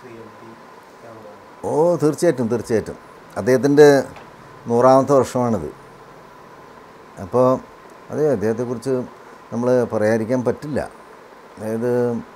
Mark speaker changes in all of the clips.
Speaker 1: ഓ തീർച്ചയായിട്ടും തീർച്ചയായിട്ടും അദ്ദേഹത്തിൻ്റെ നൂറാമത്തെ വർഷമാണിത് അപ്പോൾ അതെ അദ്ദേഹത്തെക്കുറിച്ച് നമ്മൾ പറയാതിരിക്കാൻ പറ്റില്ല അതായത്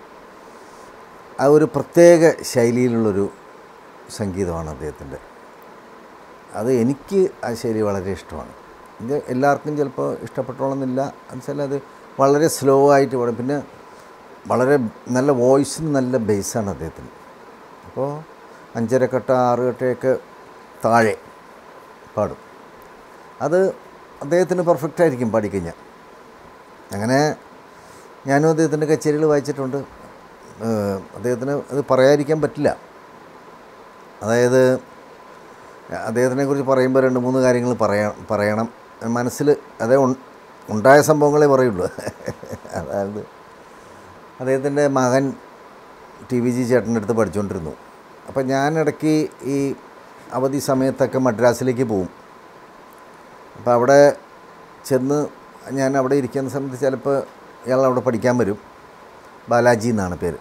Speaker 1: ആ ഒരു പ്രത്യേക ശൈലിയിലുള്ളൊരു സംഗീതമാണ് അദ്ദേഹത്തിൻ്റെ അത് എനിക്ക് ആ ശൈലി വളരെ ഇഷ്ടമാണ് ഇത് എല്ലാവർക്കും ചിലപ്പോൾ ഇഷ്ടപ്പെട്ടോളന്നില്ല എന്നുവെച്ചാൽ അത് വളരെ സ്ലോ ആയിട്ട് പാടും പിന്നെ വളരെ നല്ല വോയിസിന് നല്ല ബേസാണ് അദ്ദേഹത്തിന് അപ്പോൾ അഞ്ചര കട്ട ആറ് കട്ടയൊക്കെ താഴെ പാടും അത് അദ്ദേഹത്തിന് പെർഫെക്റ്റ് ആയിരിക്കും പാടിക്കഴിഞ്ഞാൽ അങ്ങനെ ഞാനും അദ്ദേഹത്തിൻ്റെ കച്ചേരികൾ വായിച്ചിട്ടുണ്ട് ഏഹ് അദ്ദേഹത്തിന് അത് പറയാതിരിക്കാൻ പറ്റില്ല അതായത് അദ്ദേഹത്തിനെ കുറിച്ച് പറയുമ്പോൾ രണ്ട് മൂന്ന് കാര്യങ്ങൾ പറയാ പറയണം മനസ്സിൽ അതേ ഉൺ- ഉണ്ടായ സംഭവങ്ങളെ പറയുള്ളൂ അതായത് അദ്ദേഹത്തിൻ്റെ മകൻ ടി വി ജി ചേട്ടൻ്റെ അടുത്ത് പഠിച്ചുകൊണ്ടിരുന്നു അപ്പം ഞാൻ ഇടയ്ക്ക് ഈ അവധി സമയത്തൊക്കെ മദ്രാസിലേക്ക് പോവും അപ്പോൾ അവിടെ ചെന്ന് ഞാൻ അവിടെ ഇരിക്കുന്ന സമയത്ത് ചിലപ്പോൾ ഇയാൾ അവിടെ പഠിക്കാൻ വരും ബാലാജി എന്നാണ് പേര്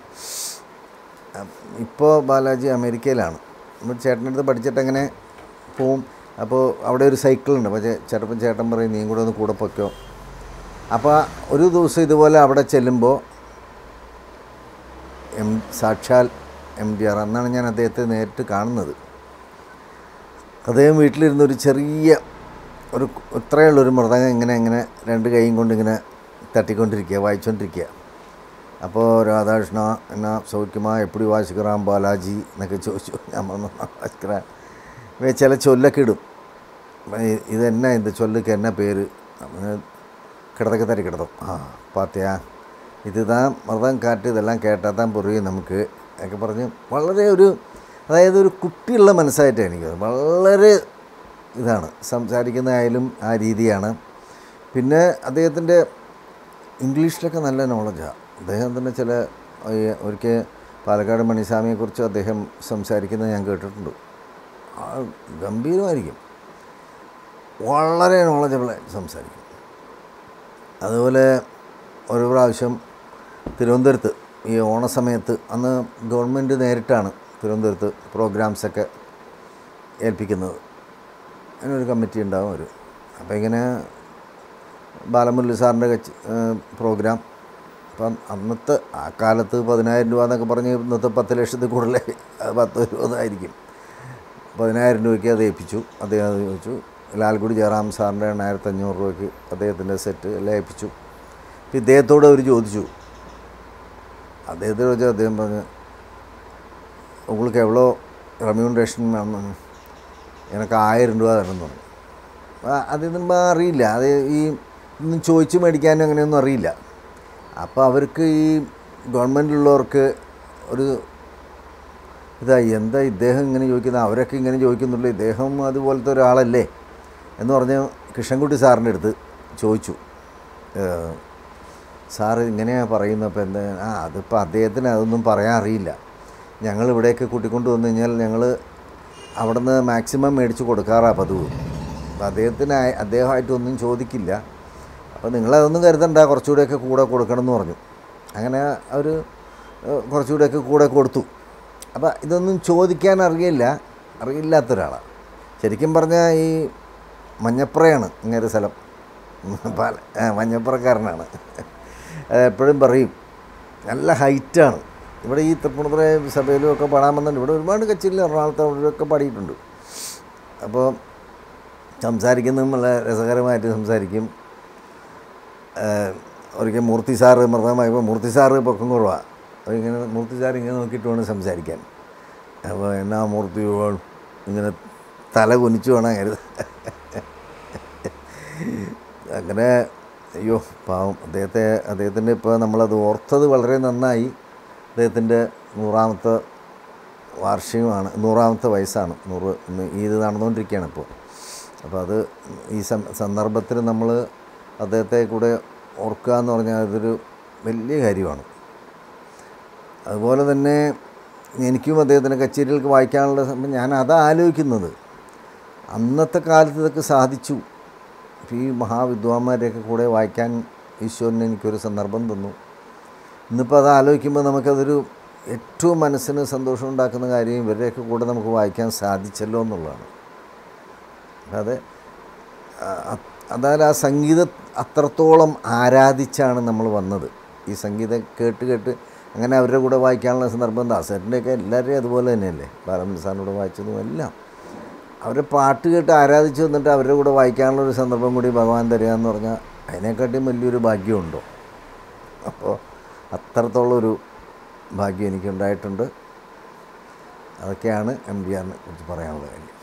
Speaker 1: ഇപ്പോൾ ബാലാജി അമേരിക്കയിലാണ് നമ്മൾ ചേട്ടൻ്റെ അടുത്ത് പഠിച്ചിട്ട് അങ്ങനെ പോവും അപ്പോൾ അവിടെ ഒരു സൈക്കിളുണ്ട് അപ്പോൾ ചേ- ചിലപ്പം ചേട്ടൻ പറയും നീയും കൂടെ ഒന്ന് കൂടെ പൊയ്ക്കോ അപ്പോൾ ഒരു ദിവസം ഇതുപോലെ അവിടെ ചെല്ലുമ്പോൾ എം സാക്ഷാൽ എം ഡി ആർ അന്നാണ് ഞാൻ അദ്ദേഹത്തെ നേരിട്ട് കാണുന്നത് അദ്ദേഹം വീട്ടിലിരുന്ന ഒരു ചെറിയ ഒരു ഇത്രയുള്ളൊരു മൃതകം ഇങ്ങനെ ഇങ്ങനെ രണ്ട് കൈയും കൊണ്ട് ഇങ്ങനെ തട്ടിക്കൊണ്ടിരിക്കുക വായിച്ചുകൊണ്ടിരിക്കുക അപ്പോൾ രാധാകൃഷ്ണ എന്നാ സൗഖ്യമാ എപ്പിടി വാശിക്കറാം ബാലാജി എന്നൊക്കെ ചോദിച്ചു ഞാൻ പറഞ്ഞു വാശിക്കറ ചില ചൊല്ലൊക്കെ ഇടും ഇ- ഇതെന്നാ ഇത് ചൊല്ലുക്ക് എന്നാ പേര് അപ്പം കിടതൊക്കെ തരി കിടത്തും ആ പാത്തയാ ഇത് താ മൃതം കാറ്റ് ഇതെല്ലാം കേട്ടാത്താൻ പൊറുകയും നമുക്ക് ഒക്കെ പറഞ്ഞ് വളരെ ഒരു അതായത് ഒരു കുട്ടിയുള്ള മനസ്സായിട്ട് എനിക്ക് തോന്നുന്നു. വളരെ ഇതാണ് സംസാരിക്കുന്നതായാലും ആ രീതിയാണ് പിന്നെ അദ്ദേഹത്തിൻ്റെ ഇംഗ്ലീഷിലൊക്കെ നല്ല നോളജാണ് അദ്ദേഹത്തിൻ്റെ ചില ഈ ഒരിക്കൽ പാലക്കാട് മണിസ്വാമിയെക്കുറിച്ച് അദ്ദേഹം സംസാരിക്കുന്നത് ഞാൻ കേട്ടിട്ടുണ്ട് ആ ഗംഭീരമായിരിക്കും വളരെ നോളജബിളായി സംസാരിക്കും അതുപോലെ ഒരു പ്രാവശ്യം തിരുവനന്തപുരത്ത് ഈ ഓണസമയത്ത് അന്ന് ഗവൺമെൻറ് നേരിട്ടാണ് തിരുവനന്തപുരത്ത് പ്രോഗ്രാംസൊക്കെ ഏൽപ്പിക്കുന്നത് അതിനൊരു കമ്മിറ്റി ഉണ്ടാവും ഒരു അപ്പോൾ ഇങ്ങനെ ബാലമുരളി സാറിൻ്റെ കച്ച് പ്രോഗ്രാം അപ്പം അന്നത്തെ ആ കാലത്ത് പതിനായിരം രൂപ എന്നൊക്കെ പറഞ്ഞ് ഇന്നത്തെ പത്ത് ലക്ഷത്തിൽ കൂടുതൽ അത് പത്ത് ഇരുപതായിരിക്കും പതിനായിരം രൂപയ്ക്ക് അത് ഏൽപ്പിച്ചു അദ്ദേഹം അത് ചോദിച്ചു ലാൽഗുഡി ജയറാം സാറിൻ്റെ എണ്ണായിരത്തി അഞ്ഞൂറ് രൂപയ്ക്ക് അദ്ദേഹത്തിൻ്റെ സെറ്റ് എല്ലാം ഏൽപ്പിച്ചു അപ്പം ഇദ്ദേഹത്തോട് അവർ ചോദിച്ചു അദ്ദേഹത്തോട് ചോദിച്ചാൽ അദ്ദേഹം പറഞ്ഞു உங்களுக்கு എവ്വളോ റെമ്യൂണറേഷൻ വേണം എനിക്ക് ആയിരം രൂപ തരണം എന്ന് പറഞ്ഞു അപ്പോൾ അതൊന്നും അറിയില്ല അത് ഈ ഒന്നും ചോദിച്ച് മേടിക്കാനും അങ്ങനെയൊന്നും അറിയില്ല അപ്പോൾ അവർക്ക് ഈ ഗവൺമെൻറ്റിലുള്ളവർക്ക് ഒരു ഇതായി എന്താ ഇദ്ദേഹം ഇങ്ങനെ ചോദിക്കുന്നത് അവരൊക്കെ ഇങ്ങനെ ചോദിക്കുന്നുള്ളൂ ഇദ്ദേഹം അതുപോലത്തെ ഒരാളല്ലേ എന്ന് പറഞ്ഞ് കൃഷ്ണൻകുട്ടി സാറിൻ്റെ അടുത്ത് ചോദിച്ചു ഏഹ്, സാറ് ഇങ്ങനെയാണ് പറയുന്നത് അപ്പോൾ എന്താ ആ അതിപ്പോൾ അദ്ദേഹത്തിന് അതൊന്നും പറയാൻ അറിയില്ല ഞങ്ങൾ ഇവിടേക്ക് കൂട്ടിക്കൊണ്ട് വന്നു കഴിഞ്ഞാൽ ഞങ്ങൾ അവിടെ നിന്ന് മാക്സിമം മേടിച്ച് കൊടുക്കാറാണ് പതിവ് അപ്പോൾ അദ്ദേഹത്തിന് ആയി- അദ്ദേഹമായിട്ടൊന്നും ചോദിക്കില്ല അപ്പോൾ നിങ്ങളതൊന്നും കരുതണ്ട കുറച്ചുകൂടെയൊക്കെ കൂടെ കൊടുക്കണം എന്ന് പറഞ്ഞു അങ്ങനെ അവർ കുറച്ചുകൂടെയൊക്കെ കൂടെ കൊടുത്തു അപ്പോൾ ഇതൊന്നും ചോദിക്കാൻ അറിയില്ല അറിയില്ലാത്ത ഒരാളാണ് ശരിക്കും പറഞ്ഞാൽ ഈ മഞ്ഞപ്പുറയാണ് ഇങ്ങനെ സ്ഥലം പാല ആ, മഞ്ഞപ്പുറക്കാരനാണ് അത് എപ്പോഴും പറയും നല്ല ഹൈറ്റാണ് ഇവിടെ ഈ തൃപ്പൂണിത്തുറ സഭയിലും ഒക്കെ പാടാൻ വന്നിട്ടുണ്ട് ഇവിടെ ഒരുപാട് കച്ചേരിയിൽ എറണാകുളത്ത് അവിടെയൊക്കെ പാടിയിട്ടുണ്ട് അപ്പോൾ സംസാരിക്കുന്നതും വളരെ രസകരമായിട്ട് സംസാരിക്കും ഏഹ് ഒരിക്കൽ മൂർത്തി സാറ് മൃതമായപ്പോൾ മൂർത്തി സാറ് പൊക്കം കുറവാണ് അപ്പോൾ ഇങ്ങനെ മൂർത്തി സാർ ഇങ്ങനെ നോക്കിയിട്ട് വേണം സംസാരിക്കാൻ അപ്പോൾ എന്നാ മൂർത്തി വേണം ഇങ്ങനെ തല കുനിച്ചു വേണം കരുത് അങ്ങനെ അയ്യോ പാവം അദ്ദേഹത്തെ അദ്ദേഹത്തിൻ്റെ ഇപ്പോൾ നമ്മളത് ഓർത്തത് വളരെ നന്നായി അദ്ദേഹത്തിൻ്റെ നൂറാമത്തെ വാർഷികമാണ് നൂറാമത്തെ വയസ്സാണ് നൂറ് ഇന്ന് ഇത് നടന്നുകൊണ്ടിരിക്കുകയാണ് ഇപ്പോൾ അപ്പോൾ അത് ഈ സം- സന്ദർഭത്തിൽ നമ്മൾ അദ്ദേഹത്തെ കൂടെ ഓർക്കുക എന്ന് പറഞ്ഞാൽ അതൊരു വലിയ കാര്യമാണ് അതുപോലെ തന്നെ എനിക്കും അദ്ദേഹത്തിൻ്റെ കച്ചേരികൾക്ക് വായിക്കാനുള്ള സമയം ഞാൻ അതാ ആലോചിക്കുന്നത് അന്നത്തെ കാലത്ത് ഇതൊക്കെ സാധിച്ചു ഈ മഹാവിദ്വാന്മാരെയൊക്കെ കൂടെ വായിക്കാൻ ഈശ്വരൻ എനിക്കൊരു സന്ദർഭം തന്നു ഇന്നിപ്പോൾ അത് ആലോചിക്കുമ്പോൾ നമുക്കതൊരു ഏറ്റവും മനസ്സിന് സന്തോഷം ഉണ്ടാക്കുന്ന കാര്യം ഇവരുടെയൊക്കെ കൂടെ നമുക്ക് വായിക്കാൻ സാധിച്ചല്ലോ എന്നുള്ളതാണ് അതായത് അതായത് ആ സംഗീതം അത്രത്തോളം ആരാധിച്ചാണ് നമ്മൾ വന്നത് ഈ സംഗീതം കേട്ട് കേട്ട് അങ്ങനെ അവരുടെ കൂടെ വായിക്കാനുള്ള സന്ദർഭം ദാസേട്ടൻ്റെയൊക്കെ എല്ലാവരെയും അതുപോലെ തന്നെയല്ലേ ബാലമണി സാറിനോട് വായിച്ചതും എല്ലാം അവരെ പാട്ട് കേട്ട് ആരാധിച്ച് വന്നിട്ട് അവരുടെ കൂടെ വായിക്കാനുള്ള ഒരു സന്ദർഭം കൂടി ഭഗവാൻ തരിക എന്ന് പറഞ്ഞാൽ അതിനെക്കാട്ടിയും വലിയൊരു ഭാഗ്യമുണ്ടോ അപ്പോൾ അത്രത്തോളം ഒരു ഭാഗ്യം എനിക്കുണ്ടായിട്ടുണ്ട് അതൊക്കെയാണ് എം ഡി ആറിനെ കുറിച്ച് പറയാനുള്ള കാര്യം